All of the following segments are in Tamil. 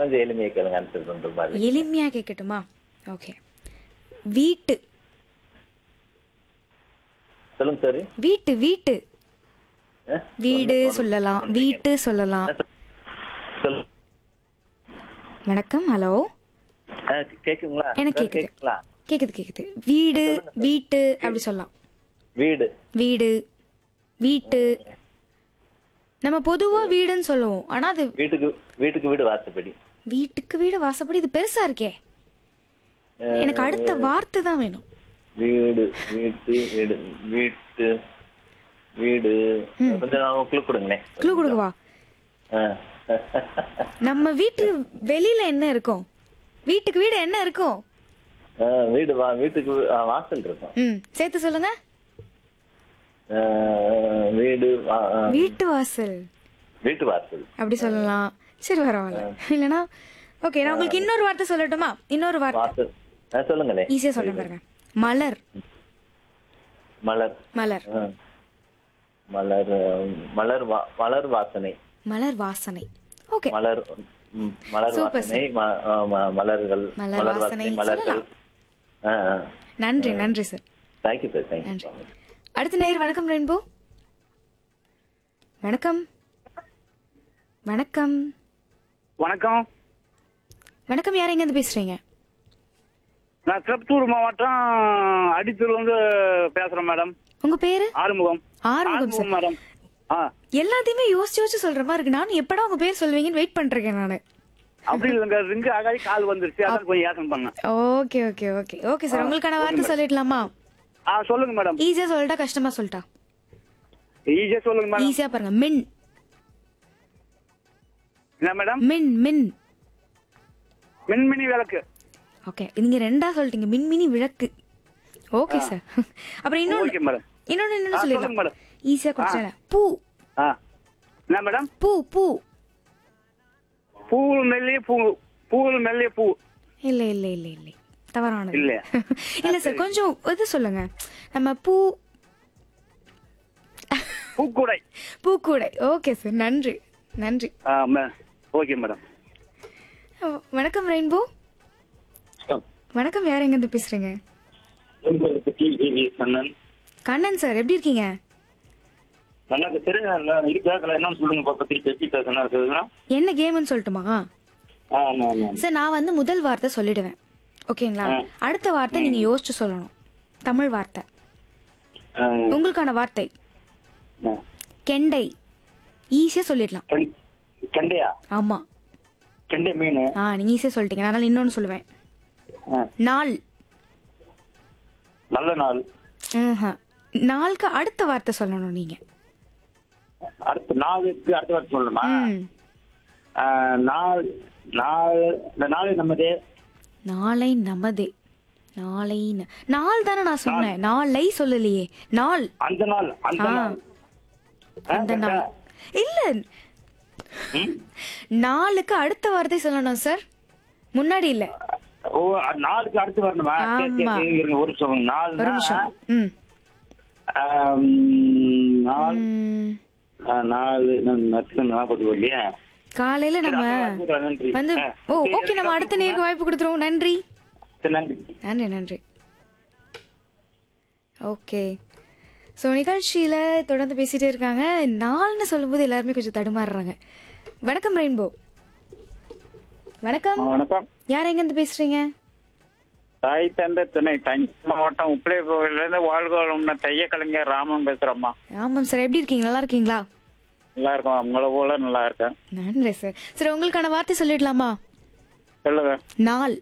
கொஞ்சம் எளிமையை கேளுங்க ஆன்சர் பண்ற மாதிரி எளிமையா கேட்கட்டுமா ஓகே வீட்டு சொல்லுங்க சார் வீட்டு வீட்டு வீடு சொல்லலாம் வீட்டு சொல்லலாம் சொல்லுங்க வணக்கம் ஹலோ ஆ, கேக்குங்களா எனக்கு சார், கேக்குது. கேக்குங்களா கேக்குது கேக்குது வீடு வீட்டு அப்படி சொல்லலாம் வீடு வீடு வீட்டு நம்ம பொதுவா வீடுன்னு சொல்லுவோம் ஆனா அது வீட்டுக்கு வீட்டுக்கு வீடு வாசப்படி வீட்டுக்கு வீடு வாசப்படி இது பெருசா இருக்கே எனக்கு அடுத்த வார்த்தை தான் வேணும் வீடு வீட்டு வீடு வீட்டு வீடு கொஞ்சம் நான் உங்களுக்கு கொடுங்களேன் க்ளூ கொடுக்கவா ஆ. நம்ம வீட்டு வெளியில என்ன இருக்கும் வீட்டுக்கு வீடு என்ன இருக்கும் ஆ, வீடு வா வீட்டுக்கு வீ- ஆ, வாசல் இருக்கும் ம் சேர்த்து சொல்லுங்க ஆ, வீடு வா- ஆ, வீட்டு வாசல் வீட்டு வாசல் அப்படி சொல்லலாம் சரி பரவாயில்ல இல்லனா ஓகே நான் உங்களுக்கு இன்னொரு வார்த்தை சொல்லட்டுமா இன்னொரு வார்த்தை வாசல் ஆ, சொல்லுங்களே ஈஸியா சொல்ல பாருங்க மலர் மலர் மலர் ஆ. மலர் மலர் வா- மலர் வாசனை மலர் வாசனை ஓகே மலர் ம், மலர் Super, வாசனை ம- ஆ, ம- மலர்கள் மலர் மலர் வாசனை வாசனை மலர்கள் நன்றி நன்றி சார் தேங்க்யூ சார் தேங்க்யூ நன்றி அடுத்த நேயர் வணக்கம் ரெயின்போ வணக்கம் வணக்கம் வணக்கம் வணக்கம் யார் எங்க இருந்து பேசுறீங்க நான் திருப்பத்தூர் மாவட்டம் அடித்தூர் வந்து பேசுறேன் மேடம் உங்க பேரு ஆறுமுகம் ஆறுமுகம் சார் மேடம் ஆ எல்லாத்தையுமே யோசிச்சு யோசிச்சு சொல்ற மாதிரி இருக்கு நானும் எப்படா உங்க பேர் சொல்லுவீங்கன்னு வெயிட் பண்ணிருக்கேன் நானு அப்படி இல்லைங்க ரிங்கு ஆகாதி கால் வந்துருச்சு அதான் கொஞ்சம் யோசனை பண்ணேன் okay okay okay okay sir உங்களுக்கான வார்த்தை சொல்லிடலாமா ஆ சொல்லுங்க மேடம் ஈஸியா சொல்லிட்டா கஷ்டமா சொல்லிட்டா ஈஸியா சொல்லுங்க மேடம் ஈஸியா பாருங்க மின் என்ன மேடம் மின் மின் மின்மினி விளக்கு ஓகே நீங்க ரெண்டா சொல்லிட்டீங்க மின்மினி விளக்கு ஓகே சார் அப்புறம் ஓகே இன்னொன்னு மேடம் இன்னொன்னு ஆ, என்னன்னு சொல்லுங்க சொல்லிடலாம் மேடம். ஈஸியா கொடுத்தேன் பூ ஆ என்ன மேடம் பூ பூ பூவில் மெல்லிய பூ பூவில் மெல்லிய பூ இல்ல இல்ல இல்ல இல்ல தவறானது இல்லையா? இல்ல சார் கொஞ்சம் இது சொல்லுங்க நம்ம பூ பூக்கூடை பூக்கூடை ஓகே சார் நன்றி நன்றி ஆ மே- ஓகே மேடம் ஓ, வணக்கம் ரெயின்போ வணக்கம் யார் எங்க இருந்து பேசுறீங்க கண்ணன் கண்ணன் சார் எப்படி இருக்கீங்க எனக்கு தெரியல இது கேட்கல என்னன்னு சொல்லுங்க பத்தி பேசி பேசுனா இருக்குதுன்னா என்ன கேம்னு சொல்லட்டுமா ஆமா ஆமா சார் நான் வந்து முதல் வார்த்தை சொல்லிடுவேன் ஓகேங்களா அடுத்த வார்த்தை நீங்க யோசிச்சு சொல்லணும் தமிழ் வார்த்தை ஆ, உங்களுக்கான வார்த்தை ஆ. கெண்டை ஈஸியா சொல்லிடலாம் கெண்- கெண்டையா ஆமா கெண்டை மீன் ஆ நீங்க ஈஸியா சொல்லிட்டீங்க அதனால இன்னொன்னு சொல்லுவேன் ஆ, நாள் நல்ல நாள் ம்ஹும். நாளுக்கு அடுத்த வார்த்தை சொல்லணும் நீங்க அடுத்த நாளுக்கு அடுத்த வாரம் சொல்லணுமா ம். ஆ, நாள் நாள் இந்த நாள் நம்மதே நாளை நமதே நாளை ந- நாள் தானே நான் சொன்னேன் நாளை சொல்லலையே நாள் அந்த நாள் அந்த ஆ. நாள் ஆ, அந்த நாள் இல்ல ம்? நாளுக்கு அடுத்த வார்த்தை சொல்லணும் சார் முன்னாடி இல்ல ஓ நாளுக்கு அடுத்து வரணுமா சரி, சரி, ஆமா. சரி, இருங்க, ஒரு நிமிஷம் ஒரு நாள் நிமிஷம் ம் நாள் ம். ஆ, நாள் நான் நட்சத்திரம் ஞாபகத்துக்கு இல்லையா காலையில நம்ம நன்றி வந்து ஆ, ஓ சரி, ஓகே நம்ம அடுத்த நேருக்கு வாய்ப்பு கொடுத்துருவோம் நன்றி சரி, நன்றி நன்றி நன்றி ஓகே ஸோ நிகழ்ச்சியில் தொடர்ந்து பேசிட்டே இருக்காங்க நாள்னு சொல்லும்போது எல்லாருமே கொஞ்சம் தடுமாறுறாங்க வணக்கம் ரெயின்போ வணக்கம் வணக்கம் யார் எங்கேருந்து பேசுறீங்க தாய் தந்தை துணை தஞ்சை மாவட்டம் உப்பிளை கோவிலிருந்து வாழ்கோளம்னு தைய கலைஞர் ராமன் பேசுறேம்மா ஆமாம் சார் எப்படி இருக்கீங்க நல்லா இருக்கீங்களா நல்லா இருக்கும் உங்களை போல நல்லா இருக்கேன் நன்றி சார் சரி உங்களுக்கான வார்த்தை சொல்லிடலாமா சொல்லுங்க நாள்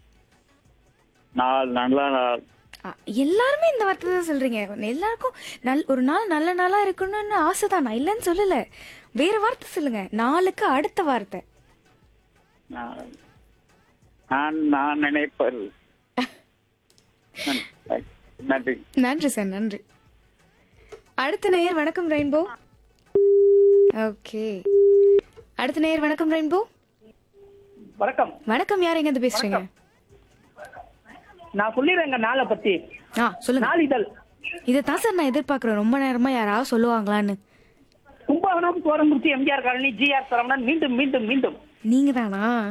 நாள் நல்ல நாள் ஆ, எல்லாருமே இந்த வார்த்தை தான் சொல்றீங்க எல்லாருக்கும் நல் ஒரு நாள் நல்ல நாளா இருக்கணும்னு ஆசை தான் நான் இல்லைன்னு சொல்லல வேற வார்த்தை சொல்லுங்க நாளுக்கு அடுத்த வார்த்தை நான் நான் நான் நினைப்பது நன்றி. நன்றி நன்றி சார் நன்றி அடுத்த நேயர் வணக்கம் ரெயின்போ ஓகே அடுத்த நேயர் வணக்கம் ரெயின்போ வணக்கம் வணக்கம் யார் எங்க இருந்து பேசுறீங்க நான் சொல்லிடுறேங்க நாளை பத்தி ஆ சொல்லுங்க நாளிதழ் இதை தான் சார் நான் எதிர்பார்க்கிறேன் ரொம்ப நேரமா யாராவது சொல்லுவாங்களான்னு கும்பகோணம் கோரங்குறிச்சி எம்ஜிஆர் காலனி ஜிஆர் சரவணன் மீண்டும் மீண்டும் மீண்டும் நீங்க தானா